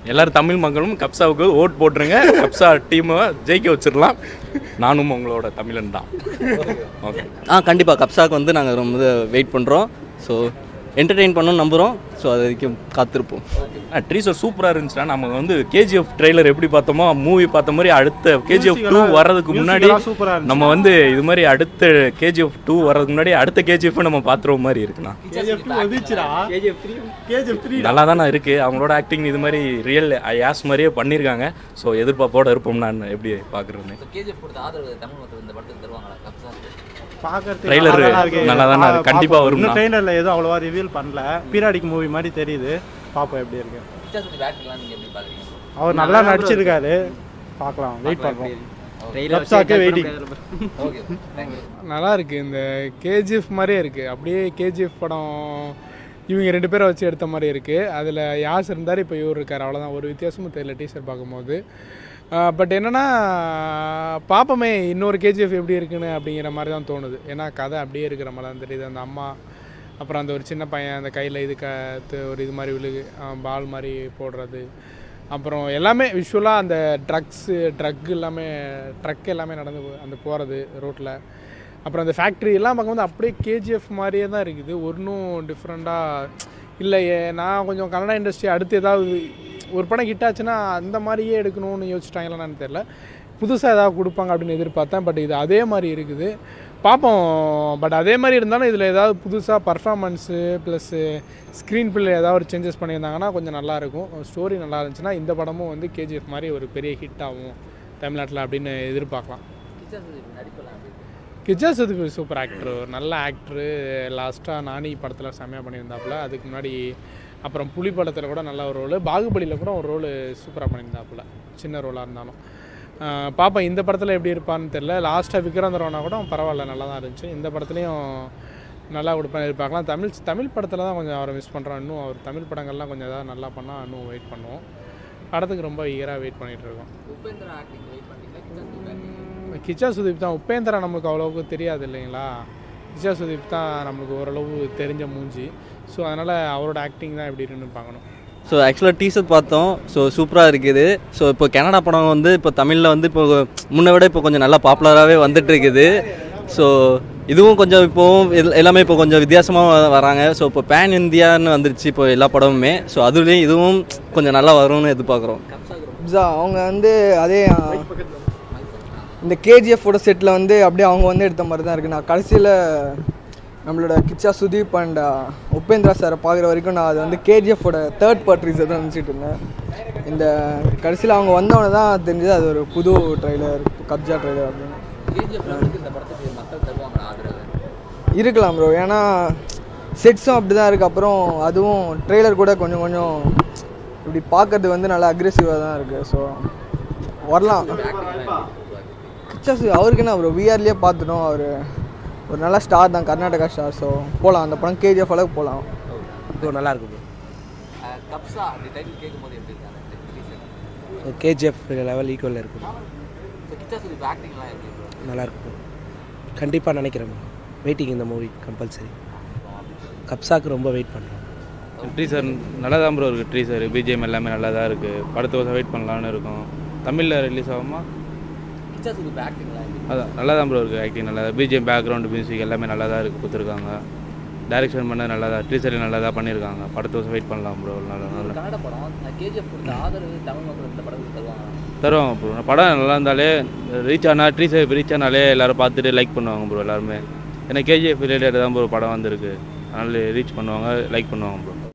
எல்லாரும் தமிழ் மக்களும் கப்சாவுக்கு ஓட் போட்டுருங்க கப்சா டீமை ஜெயிக்க வச்சிடலாம் நானும் உங்களோட தமிழன் தான் ஓகே ஆ கண்டிப்பாக கப்ஸாக்கு வந்து நாங்கள் ரொம்ப வெயிட் பண்ணுறோம் ஸோ என்டர்டெயின் பண்ணணும்னு நம்புகிறோம் ஸோ அது வரைக்கும் காத்திருப்போம் ட்ரீசர் சூப்பராக இருந்துச்சுன்னா நம்ம வந்து கேஜிஎஃப் ட்ரெய்லர் எப்படி பார்த்தோமோ மூவி பார்த்த மாதிரி அடுத்த கேஜிஎஃப் டூ வர்றதுக்கு முன்னாடி சூப்பரா இருந்துச்சு நம்ம வந்து இது மாதிரி அடுத்த கேஜிஎஃப் டூ வர்றதுக்கு முன்னாடி அடுத்த கேஜிஎஃப் நம்ம பார்த்துற மாதிரி இருக்குண்ணா கேஜிஎஃப் டூ வந்துச்சுடா கேஜிஎஃப் த்ரீ நல்லா தானே இருக்கு அவங்களோட ஆக்டிங் இது மாதிரி ரியல் யாஸ் மாதிரியே பண்ணியிருக்காங்க ஸோ எதிர்பார்ப்போட இருப்போம் நான் எப்படி பார்க்குறேன்னு கேஜிஎஃப் கொடுத்த ஆதரவு தமிழ் மக்கள் இந்த படத்துக்கு தருவாங்களா கப்சாக்கு பார்க்கறதுக்கு Trailer நல்லா தான் இருக்கு. நல்லா தானே இருக்கு. பா- கண்டிப்பா பார்ப்போம். வரும்ண்ணா. இன்னும் ட்ரெய்லரில் எதுவும் அவ்வளோவா ரிவீல் பண்ணல பீராடிக் மூவி மாதிரி தெரியுது பார்ப்போம் எப்படி இருக்கு கிச்சா சுத்தி பேட்டிங்லாம் நீங்கள் எப்படி பார்க்குறீங்க அவர் நல்லா நடிச்சிருக்காரு பார்க்கலாம் வெயிட் பண்ணுறோம் கப்சாக்கே வெயிட்டிங் ஓகே தேங்க்யூ நல்லா இருக்கு இந்த கேஜிஎஃப் மாதிரியே இருக்கு அப்படியே கேஜிஎஃப் படம் இவங்க ரெண்டு பேரை வச்சு எடுத்த மாதிரி இருக்கு அதில் யாஸ் இருந்தார் இப்போ இவர் இருக்கார் அவ்வளோதான் ஒரு வித்தியாசமும் தெரியல டீச்சர் பார்க்கும்போது பட் என்னன்னா பார்ப்போமே இன்னொரு கேஜிஎஃப் எப்படி இருக்குன்னு அப்படிங்கிற மாதிரி தான் தோணுது ஏன்னா கதை அப்படியே இருக்கிற மாதிரி தான் தெரியுது அந்த அம்மா அப்புறம் அந்த ஒரு சின்ன பையன் அந்த கையில் இது க து- ஒரு இது மாதிரி விழுகு பால் மாதிரி போடுறது அப்புறம் எல்லாமே விஷுவலாக அந்த ட்ரக்ஸு ட்ரக் எல்லாமே ட்ரக் எல்லாமே நடந்து போ- அந்த போகிறது ரோட்டில் அப்புறம் அந்த ஃபேக்ட்ரி எல்லாம் பார்க்கும்போது அப்படியே கேஜிஎஃப் மாதிரியே தான் இருக்குது ஒன்றும் டிஃப்ரெண்ட்டாக இல்லை ஏ- நான் கொஞ்சம் கன்னடா இண்டஸ்ட்ரி அடுத்து ஏதாவது ஒரு படம் ஹிட் ஆச்சுன்னா அந்த மாதிரியே எடுக்கணும்னு யோசிச்சிட்டாங்களான்னு தெரில புதுசாக ஏதாவது கொடுப்பாங்க அப்படின்னு எதிர்பார்த்தேன் பட் இது அதே மாதிரி இருக்குது பார்ப்போம் பட் அதே மாதிரி இருந்தாலும் இதில் ஏதாவது புதுசாக பர்ஃபார்மன்ஸு ப்ளஸ்ஸு ஸ்க்ரீன் பிள்ளை ஏதாவது ஒரு சேஞ்சஸ் பண்ணியிருந்தாங்கன்னா கொஞ்சம் நல்லாயிருக்கும் ஸ்டோரி நல்லா இருந்துச்சுன்னா இந்த படமும் வந்து கேஜிஎஃப் மாதிரி ஒரு பெரிய ஹிட் ஆகும் தமிழ்நாட்டில் அப்படின்னு எதிர்பார்க்கலாம் கிச்சா சுத்தி நடிப்பெல்லாம் எப்படி இருக்கு கிஜா சதுக்கு சூப்பர் ஆக்டர் ஒரு நல்ல ஆக்டரு லாஸ்ட்டாக நானி படத்தில் செம்மையாக பண்ணியிருந்தாப்புல அதுக்கு முன்னாடி அப்புறம் புலி படத்தில் கூட நல்ல ஒரு ரோலு பாகுபலியில் கூட ஒரு ரோலு சூப்பராக பண்ணியிருந்தாப்புல சின்ன ரோலாக இருந்தாலும் ஆஹ் பாப்போம் இந்த படத்தில் எப்படி இருப்பான்னு தெரில லாஸ்ட்டாக விக்ராந்த் ரோனா கூட பரவாயில்ல நல்லா தான் இருந்துச்சு இந்த படத்துலையும் நல்லா கொடுப்பேன் எதிர்பார்க்கலாம் தமிழ் தமிழ் படத்தில் தான் கொஞ்சம் அவரை மிஸ் பண்ணுறோம் இன்னும் அவர் தமிழ் படங்கள்லாம் கொஞ்சம் ஏதாவது நல்லா பண்ணால் இன்னும் வெயிட் பண்ணுவோம் படத்துக்கு ரொம்ப ஈகராக வெயிட் பண்ணிகிட்டு இருக்கோம் உபேந்திரா ஆக்டிங் வெயிட் பண்ணீங்களா கிச்சா சுத்தி acting? கிச்சா சுதீப் தான் உபேந்திரா நம்மளுக்கு அவ்வளோவுக்கு தெரியாது இல்லைங்களா கிச்சா சுதீப் தான் நம்மளுக்கு ஓரளவு தெரிஞ்ச மூஞ்சி ஸோ அதனால் அவரோட ஆக்டிங் தான் எப்படி இருக்குன்னு பார்க்கணும் ஸோ ஆக்சுவலாக டீசர் பார்த்தோம் ஸோ சூப்பராக இருக்குது ஸோ இப்போ கனடா படம் வந்து இப்போ தமிழில் வந்து இப்போ முன்னை விட இப்போ கொஞ்சம் நல்லா பாப்புலராகவே வந்துட்டு இருக்குது ஸோ இதுவும் கொஞ்சம் இப்போவும் எல்- எல்லாமே இப்போ கொஞ்சம் வித்தியாசமாக வராங்க ஸோ இப்போ பேன் இந்தியான்னு வந்துருச்சு இப்போ எல்லா படமுமே ஸோ அதுலேயும் இதுவும் கொஞ்சம் நல்லா வரும்னு எதிர்பார்க்குறோம் பிஸா அவங்க வந்து அதே ஆ, இந்த கேஜிஎஃபோட செட்டில் வந்து அப்படியே அவங்க வந்து எடுத்த மாதிரி தான் இருக்குது நான் கடைசியில் நம்மளோட கிச்சா சுதீப் அண்ட் உபேந்திரா சாரை பார்க்குற வரைக்கும் நான் அது வந்து கேஜிஎஃபோட தேர்ட் பார்ட் ரீசர் தான் நினச்சிட்டு இருந்தேன் இந்த கடைசியில் அவங்க வந்தவொடனே தான் தெரிஞ்சது அது ஒரு புது ட்ரைலர் கப்ஜா ட்ரைலர் அப்படின்னு KGF லெவலுக்கு இந்த படத்துக்கு மக்கள் தருவாங்களா ஆதரவு இருக்கலாம் ப்ரோ ஏன்னா செட்ஸும் அப்படி தான் இருக்குது அப்புறம் அதுவும் ட்ரெய்லர் கூட கொஞ்சம் கொஞ்சம் இப்படி பார்க்கறது வந்து நல்லா அக்ரெசிவாக தான் இருக்குது ஸோ வரலாம் கிச்சஸ் அவருக்கு என்ன ப்ரோ விஆர்லேயே பார்த்துட்டோம் அவர் ஒரு நல்ல ஸ்டார் தான் கர்நாடகா ஸ்டார் ஸோ போகலாம் அந்த படம் கேஜிஎஃப் அளவுக்கு போகலாம் ப்ரோ நல்லா இருக்கு அஹ் கப்ஸா அப்படி டைட்டில் கேட்கும்போது எப்படி இருக்காங்க ப்ரோ கேஜிஎஃப் லெவல் ஈக்குவலில் இருக்கு ஸோ கிச்சா சுதீப் ஆக்டிங்லாம் எப்படி bro? நல்லா இருக்கு ப்ரோ கண்டிப்பாக நினைக்கிறேன் வெயிட்டிங் இந்த மூவி கம்பல்சரி கப்ஸாக்கு ரொம்ப வெயிட் பண்ணுறோம் ட்ரீசர் நல்லா தான் ப்ரோ இருக்குது ட்ரீசர் பிஜிஎம் எல்லாமே நல்லா தான் இருக்குது படத்தை வருஷம் வெயிட் பண்ணலான்னு இருக்கும் தமிழில் ரிலீஸ் ஆகுமா கிச்சா சுதீப் ஆக்டிங்லாம் எப்படி அதான் நல்லா தான் ப்ரோ இருக்குது ஆக்டிங் நல்லா தான் பிஜிஎம் பேக்ரவுண்ட் மியூசிக் எல்லாமே நல்லா தான் இருக்குது கொடுத்துருக்காங்க டைரக்ஷன் பண்ண நல்லா தான் ட்ரீசர் நல்லா தான் பண்ணியிருக்காங்க படத்தை வருஷம் வெயிட் பண்ணலாம் ப்ரோ நல்லா நல்லா கன்னட படம் கேஜிஎஃப் கொடுத்த ஆதரவு தமிழ் மக்கள் இந்த படத்துக்கு தருவாங்களா தருவாங்க ப்ரோ படம் நல்லா இருந்தாலே ரீச் ஆனால் ட்ரீசர் ரீச் ஆனாலே எல்லாரும் பார்த்துட்டு லைக் பண்ணுவாங்க ப்ரோ எல்லாருமே ஏன்னா கேஜிஎஃப் ரிலேட்டட் தான் ப்ரோ படம் வந்திருக்கு அதனால ரீச் பண்ணுவாங்க லைக் பண்ணுவாங்க ப்ரோ